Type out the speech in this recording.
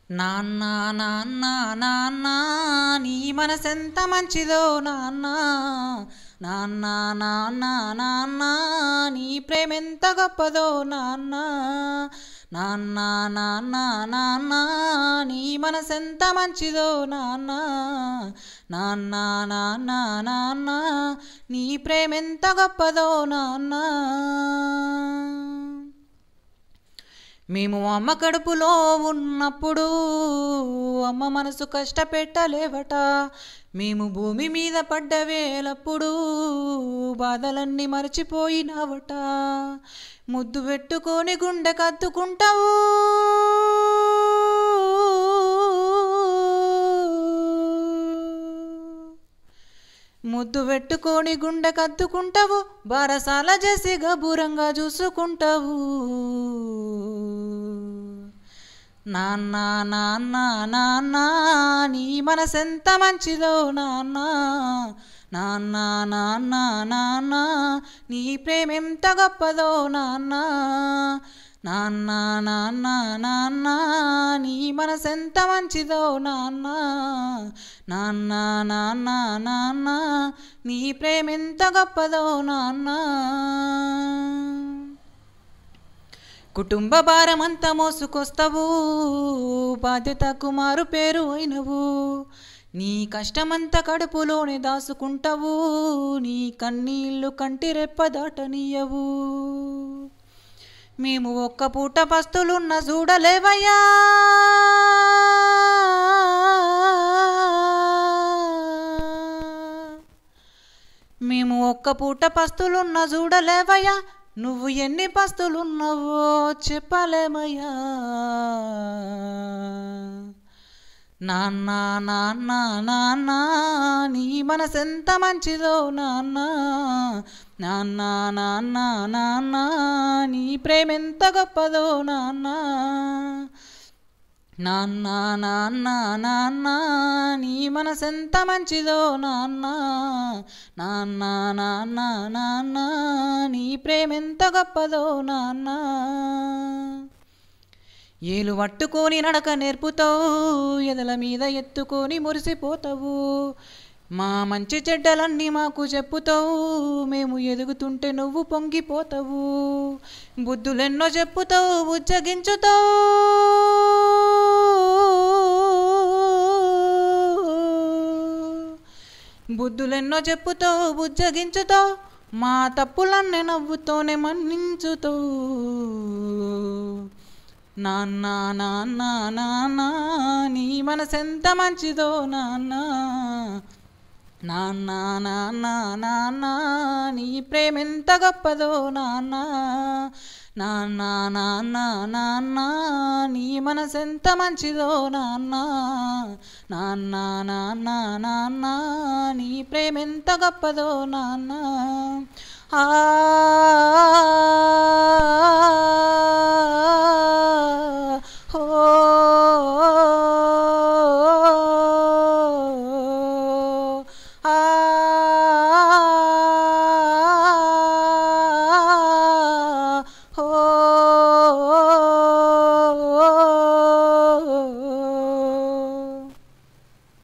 నాన్న నాన్న నాన్న నీ మనసెంత మంచిదో నాన్న నాన్న నాన్న నాన్న నీ ప్రేమెంత గొప్పదో నాన్న నాన్న నాన్న నాన్న నీ మనసెంత మంచిదో నాన్న నాన్న నాన్న నాన్న నీ ప్రేమెంత గొప్పదో నాన్న మేము అమ్మ కడుపులో ఉన్నప్పుడు అమ్మ మనసు కష్టపెట్టలేవట మేము భూమి మీద పడ్డ వేలప్పుడు బాధలన్నీ మరచిపోయినావట ముద్దు పెట్టుకొని గుండె కత్తుకుంటావు ముద్దు పెట్టుకొని గుండె కత్తుకుంటావు బారసాల చేసి గబూరంగా చూసుకుంటావు నాన్న నాన్న నాన్న నీ మనసెంత మంచిదో నాన్న నాన్న నాన్న నాన్న నీ ప్రేమెంత గొప్పదో నాన్న నాన్న నాన్న నాన్న నీ మనసెంత మంచిదో నాన్న నాన్న నాన్న నాన్న నీ ప్రేమెంత గొప్పదో నాన్న కుటుంబ భారమంతా మోసుకొస్తావు బాధ్యతకు మారు పేరు అయినవు నీ కష్టమంతా కడుపులోనే దాసుకుంటావు నీ కన్నీళ్ళు కంటి రెప్ప దాటనీయవు మేము ఒక్క పూట పస్తులున్న చూడలేవయ్యా మేము ఒక్క పూట పస్తులున్న చూడలేవయ్యా నువ్వు ఎన్ని పస్తులున్నావో చెప్పలేమయ్యా నాన్న నాన్న నాన్న నీ మనసెంత మంచిదో నాన్న నాన్న నాన్న నాన్న నీ ప్రేమెంత గొప్పదో నాన్న నాన్న నాన్న నాన్న నీ మనసెంత మంచిదో నాన్న నాన్న నాన్న నాన్న నీ ప్రేమెంత గొప్పదో నాన్న ఏలు పట్టుకొని నడక నేర్పుతావు ఎదల మీద ఎత్తుకొని మురిసిపోతావు మా మంచి చెడ్డలన్నీ మాకు చెప్పుతావు మేము ఎదుగుతుంటే నువ్వు పొంగిపోతావు బుద్ధులెన్నో చెప్పుతావు బుజ్జగించుతావు బుద్ధులెన్నో చెప్పుతావు బుజ్జగించుతావు మా తప్పులన్నీ నవ్వుతోనే మన్నించుతావు నాన్న నాన్న నాన్న నీ మనసెంత మంచిదో నాన్న నాన్న నాన్న నాన్న నీ ప్రేమెంత గొప్పదో నాన్న నాన్న నాన్న నాన్న నీ మనసెంత మంచిదో నాన్న నాన్న నాన్న నాన్న నీ ప్రేమెంత గొప్పదో నాన్న ఆ